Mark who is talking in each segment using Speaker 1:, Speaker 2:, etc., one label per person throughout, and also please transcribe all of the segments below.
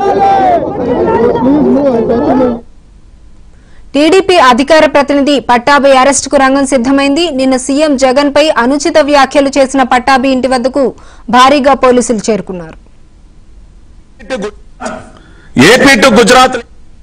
Speaker 1: TDP అధికార ప్రతినిధి పట్టాభి అరెస్టుకు రంగం సిద్దమైంది నిన్న సీఎం జగన్ పై అనుచిత వ్యాఖ్యలు చేసిన పట్టాభి ఇంటి వద్దకు భారీగా పోలీసులు చేరుకున్నారు
Speaker 2: ఏపీ టు గుజరాత్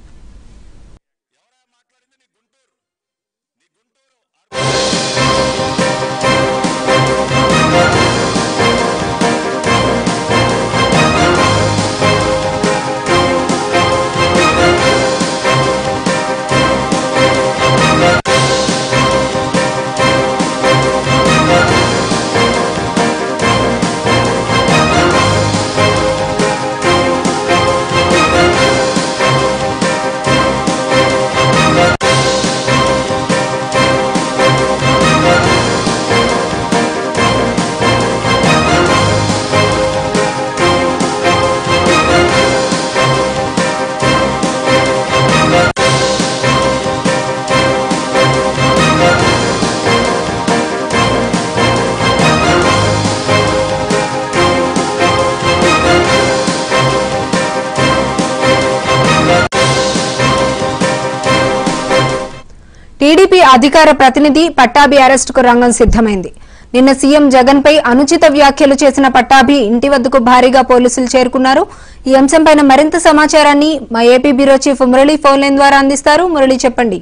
Speaker 1: టీడీపీ అధికార ప్రతినిధి పట్టాభి అరెస్టుకు రంగం సిద్దమైంది నిన్న సీఎం జగన్ పై అనుచిత వ్యాఖ్యలు చేసిన పట్టాభి ఇంటి వద్దకు భారీగా పోలీసులు చేరుకున్నారు ఈ అంశంపైన మరింత సమాచారాన్ని మా AP bureau chief Murali phone line ద్వారా అందిస్తారు మురళి చెప్పండి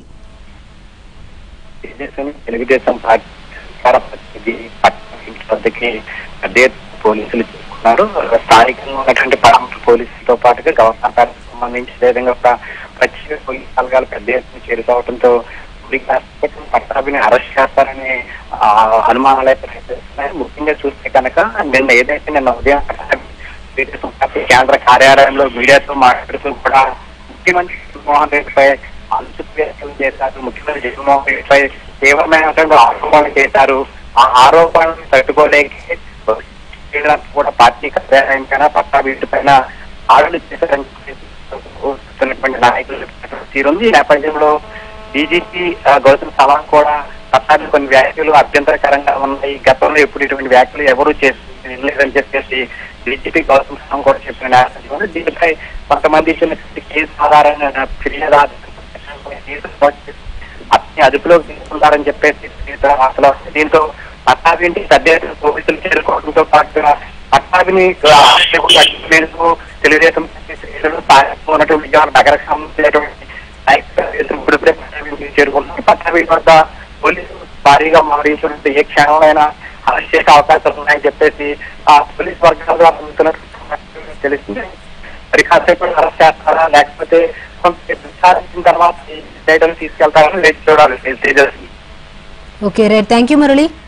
Speaker 3: తెలుగుదేశం తెలుగుదేశం పార్టీ అధికార ప్రతినిధి పట్టణ ఇంటి వద్దకి పెద్ద ఎత్తున పోలీసులు చేసుకున్నారు స్థానికంగా ఉన్నటువంటి పరమట పోలీసులతో పాటుగా గవర్నర్ గారికి సంబంధించి అదేవిధంగా ఒక ప్రత్యేక పోలీస్ బలగాలు పెద్ద ఎత్తున చేరుకోవడంతో పట్టాభిని అరెస్ట్ చేస్తారని ఆ, అనుమానాలు అయితే రేకెత్తుతున్నాయి. ముఖ్యంగా చూస్తే కనుక నిన్న ఏదైతే నిన్న ఉదయం పట్టాభి తెలుగుదేశం పార్టీ కేంద్ర కార్యాలయంలో మీడియాతో మాట్లాడుతూ కూడా ముఖ్యమంత్రి జగన్మోహన్ రెడ్డిపై అనుచిత వ్యాఖ్యలు చేశారు ముఖ్యమంత్రి జగన్మోహన్ రెడ్డిపై తీవ్రమైనటువంటి ఆరోపణలు చేశారు ఆ ఆరోపణలు తట్టుకోలేక చేయడానికి కూడా పార్టీ కార్యాలయం పైన పట్టా వీటి పైన ఆరులు చేశారని చెప్పేసి వస్తున్నటువంటి నాయకులు తీరుంది ఈ నేపథ్యంలో డీజీపీ గౌతమ్ సవాంగ్ కూడా పట్టాభి కొన్ని వ్యాఖ్యలు అభ్యంతరకరంగా ఉన్నాయి గతంలో ఎప్పుడు ఇటువంటి వ్యాఖ్యలు ఎవరు చేసి వినలేదని చెప్పేసి డీజీపీ గౌతమ్ సవాంగ్ కూడా చెప్పిన నేపథ్యంలో దీనిపై కొంతమంది ఇచ్చిన కేసు ఆధారంగా ఫిర్యాదు ఆధారంగా కేసు నమోదు చేసి అతన్ని అదుపులోకి తీసుకుంటారని చెప్పేసి తీవ్ర వార్తలు వస్తాయి. దీంతో పట్టాభిని పెద్ద ఎత్తున పోలీసులు చేరుకోవడంతో పాటుగా పట్టాభిని మేరకు తెలుగుదేశం పార్టీ శ్రేణులు స్థానికంగా ఉన్నటువంటి విజయవాడ నగరకు సంబంధించినటువంటి నాయకులు ఇప్పుడిప్పుడే పట్టాభిని చేరుకుంటున్నారు పట్టాభి వద్ద పోలీసులు భారీగా మోహరించినట్టు ఏ క్షణంలోనైనా అరెస్ట్ చేసే అవకాశాలు ఉన్నాయని చెప్పేసి ఆ పోలీస్ వర్గాలు అందుతున్నట్టు తెలిసింది మరి కాసేపు అరెస్ట్ చేస్తారా లేకపోతే కొంత విచారించిన తర్వాత ఈ డేటాను తీసుకెళ్తారని వేచి చూడాలి Tejaswi
Speaker 1: okay right thank you Murali